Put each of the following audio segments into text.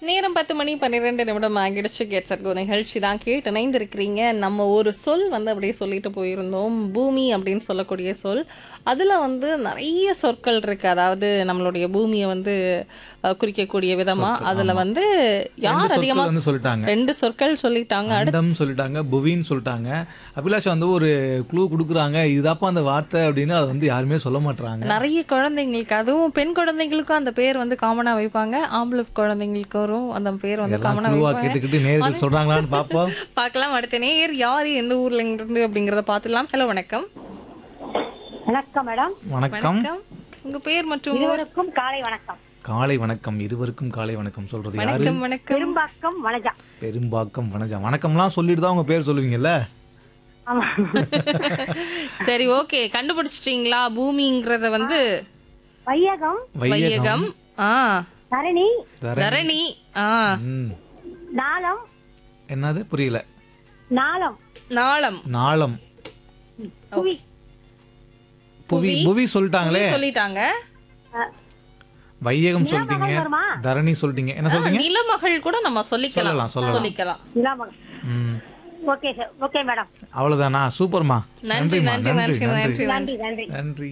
நேரம் பத்து மணி பன்னிரெண்டு நிமிடம் ஆகிடுச்சு கேட் சர்கோ நிகழ்ச்சி தான் கேட்டு இணைந்திருக்கிறீங்க நம்ம ஒரு சொல் வந்து அப்படியே சொல்லிட்டு போயிருந்தோம் பூமி அப்படின்னு சொல்லக்கூடிய சொல் அதில் வந்து நிறைய சொற்கள் இருக்கு அதாவது நம்மளுடைய பூமியை வந்து அஹ், குறிக்கக்கூடிய விதமா அதில் வந்து யார் ரெண்டு அதிகமாக சொற்கள் வந்து சொல்லிட்டாங்க ரெண்டு சொற்கள் சொல்லிட்டாங்க அடுத்து அண்டம் சொல்லிட்டாங்க புவின்னு சொல்லிட்டாங்க அபிலாஷ் வந்து ஒரு க்ளூ கொடுக்குறாங்க இதுதாப்பா அந்த வார்த்தை அப்படின்னு அதை வந்து யாருமே சொல்ல மாட்டாங்க நிறைய குழந்தைங்களுக்கு அதுவும் பெண் குழந்தைங்களுக்கும் அந்த பேர் வந்து காமனா வைப்பாங்க ஆம்பளை குழந்தைங்களுக்கு வரும் அந்த பேர் வந்து எல்லாம் காமனா க்ளூவா வைப்பாங்க கேட்டுக்கிட்டு நேர்கள் சொல்றாங்களான்னு பாப்போம் பார்க்கலாம் அடுத்த நேர் யார் எந்த ஊர்ல இருந்து அப்படிங்கறத பார்த்துலாம் ஹலோ வணக்கம் வணக்கம் மேடம் வணக்கம் வணக்கம் உங்க பேர் மற்றும் ஊர்? இருவருக்கும் காலை வணக்கம் காலை வணக்கம் இருவருக்கும் காலை வணக்கம் சொல்றது யாரு வணக்கம் வணக்கம் பெரும்பாக்கம் வனஜா பெரும்பாக்கம் வனஜா வணக்கம்லாம் சொல்லிட்டு தான் உங்க பேர் சொல்லுவீங்கல்ல ஆமா சரி ஓகே கண்டுபிடிச்சிட்டீங்களா பூமிங்கிறத வந்து வையகம் வையகம் ஆ தரணி தரணி ஆ ம். நாளம் என்னது புரியல நாளம் நாளம் நாளம் புவி புவி புவி சொல்லிட்டாங்களே சொல்லிட்டாங்க அஹ், வையகம் சொல்லிட்டீங்க வருமா? தரணி சொல்லிட்டீங்க என்ன ஆ, சொல்றீங்க நிலமகள் கூட நம்ம சொல்லிக்கலாம் சொல்லலாம், சொல்லலாம். சொல்லிக்கலாம் நிலாமம் ம் ஓகே சார் ஓகே மேடம் அவ்வளவுதானா சூப்பர்மா நன்றி நன்றிம்மா, நன்றி நன்றி நன்றி நன்றி நன்றி நன்றி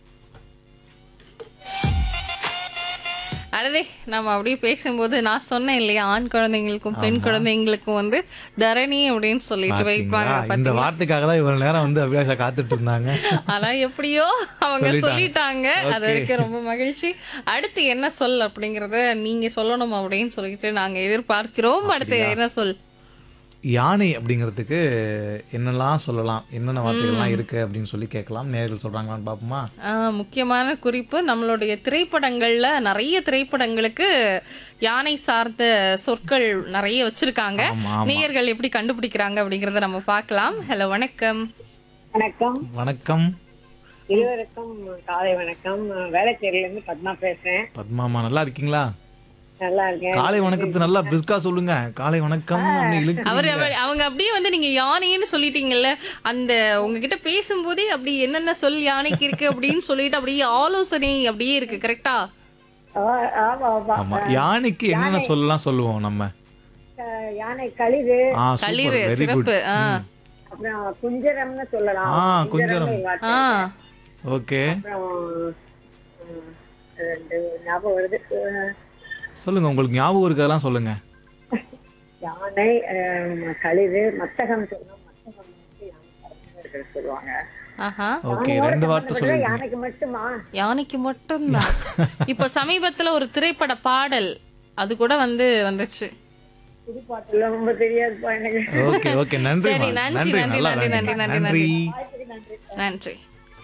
அடடே நம்ம அப்படியே பேசும்போது நான் சொன்னேன் இல்லையா ஆண் குழந்தைங்களுக்கும் பெண் குழந்தைங்களுக்கும் வந்து தரணி அப்படின்னு சொல்லிட்டு வைப்பாங்க பாத்தீங்களா? இந்த வார்த்தைக்காக தான் இவ்வளவு நேரம் வந்து அபிலாஷா காத்துட்டு இருந்தாங்க ஆனா எப்படியோ அவங்க சொல்லிட்டாங்க. சொல்லிட்டாங்க அது Okay. வரைக்கும் ரொம்ப மகிழ்ச்சி அடுத்து என்ன சொல் அப்படிங்கறத நீங்க சொல்லணும் அப்படின்னு சொல்லிட்டு நாங்க எதிர்பார்க்கிறோம் அடுத்து என்ன சொல் யானை அப்படிங்கிறதுக்கு என்னெல்லாம் சொல்லலாம் என்னென்ன வார்த்தைகள்லாம் இருக்கு அப்படின்னு சொல்லி கேட்கலாம் நேர்கள் சொல்றாங்களான்னு பாப்போமா ஆஹ், முக்கியமான குறிப்பு நம்மளுடைய திரைப்படங்கள்ல நிறைய திரைப்படங்களுக்கு யானை சார்ந்த சொற்கள் நிறைய வச்சிருக்காங்க ஆமா ஆமா நேயர்கள் எப்படி கண்டுபிடிக்கிறாங்க அப்படிங்கறத நம்ம பார்க்கலாம் ஹலோ வணக்கம் வணக்கம் வணக்கம் இருவருக்கும் காலை வணக்கம் வேலைச்சேரியில இருந்து பத்மா பேசுறேன் பத்மாமா நல்லா இருக்கீங்களா நல்லா இருக்கேன் காலை வணக்கத்தை நல்லா பிரிஸ்கா சொல்லுங்க காலை வணக்கம் இழுக்கு அவர் அவர்- அவங்க அப்படியே வந்து நீங்க யானைன்னு சொல்லிட்டீங்கல்ல அந்த உங்ககிட்ட பேசும்போதே அப்படி என்னென்ன சொல் யானைக்கு இருக்கு அப்படின்னு சொல்லிட்டு அப்படியே ஆலோசனை அப்படியே இருக்கு கரெக்டா ஆ- ஆமா ஆமா ஆமா யானைக்கு என்னென்ன சொல்லலாம் சொல்லுவோம் நம்ம அஹ், யானை களிறு ஆ களிறு சூப்பர் வெரி குட் சிறப்பு ஆ அப்புறம் குஞ்சரம்னு சொல்லலாம் ஆ குஞ்சரம் எங்க ஆ ஓகே அப்புறம் உம், ரெண்டு ஞாபகம் வருது அஹ், சொல்லுங்க உங்களுக்கு ஞாபகம் இருக்கதெல்லாம் சொல்லுங்க யானை அஹ், களிறு மத்தகம் சொல்லணும் மத்தகம் வந்து யானை பறந்து சொல்லுவாங்க ஆஹா ஓகே ரெண்டு வார்த்தை சம்பந்தப்பட்டது சொல்லிருக்கீங்க யானைக்கு மட்டுமா யானைக்கு மட்டும்தான் இப்ப சமீபத்துல ஒரு திரைப்பட பாடல் அது கூட வந்து வந்துச்சு புது பாட்டுல ரொம்ப தெரியாதுப்பா எனக்கு ஓகே ஓகே நன்றி சரி, நன்றி, நன்றி நன்றி, நல்லா நன்றி, நன்றி நன்றி, நன்றி நன்றி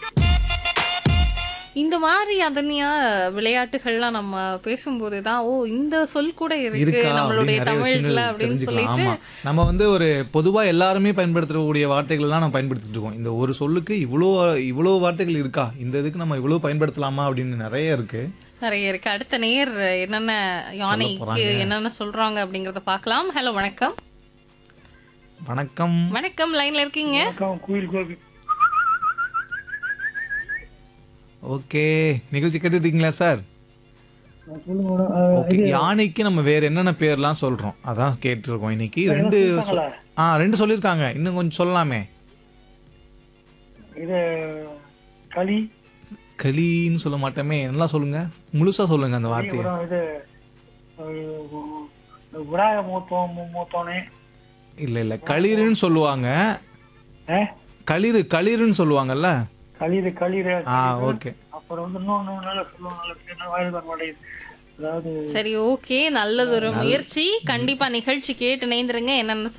இந்த மாதிரி அதனியா விளையாட்டுகள்லாம் நம்ம பேசும்போது தான் ஓ இந்த சொல் கூட இருக்கு இருக்கா நம்மளுடைய அப்படின்னு நிறைய தமிழ்ல விஷயங்கள் அப்படின்னு தெரிஞ்சுக்கலாம் சொல்லிட்டு ஆமா நம்ம வந்து ஒரு பொதுவா எல்லாருமே பயன்படுத்தக்கூடிய வார்த்தைகள் எல்லாம் நம்ம பயன்படுத்திட்டு இருக்கோம் இந்த ஒரு சொல்லுக்கு இவ்வளோ இவ்வளோ வார்த்தைகள் இருக்கா இந்த இதுக்கு நம்ம இவ்வளோ பயன்படுத்தலாமா அப்படின்னு நிறைய இருக்கு நிறைய இருக்கு அடுத்த நேர் என்னென்ன யானைக்கு போறாங்க. என்னென்ன சொல்றாங்க அப்படிங்கறத பார்க்கலாம் ஹலோ வணக்கம் வணக்கம் வணக்கம் லைன்ல இருக்கீங்க ஓகே நிகழ்ச்சி கேட்டுட்டு இருக்கீங்களா சார் ஓகே யானைக்கு நம்ம வேற என்னென்ன பேர்லாம் சொல்றோம் அதான் கேட்டிருக்கோம் இன்னைக்கு ரெண்டு சொ- ஆ ரெண்டு சொல்லியிருக்காங்க இன்னும் கொஞ்சம் சொல்லலாமே இது களி களின்னு சொல்ல மாட்டோமே நல்லா சொல்லுங்க முழுசா சொல்லுங்க அந்த வார்த்தையை அப்புறம் இது அஹ், விநாயக மூத்தம் மூ- மூத்தோனே இல்ல இல்ல களிறுன்னு சொல்லுவாங்க ஏ களிறு களிறுன்னு சொல்லுவாங்கல்ல களிறு களிறு ஆ ஓகே அப்புறம் வந்து இன்னொன்னு நல்லா சொல்லுவாங்க நல்ல பேர், என்ன வயது வர மாட்டேங்குது அதாவது சரி ஓகே நல்லது ஒரு முயற்சி கண்டிப்பா நிகழ்ச்சி கேட்டு இணைந்துருங்க என்னென்ன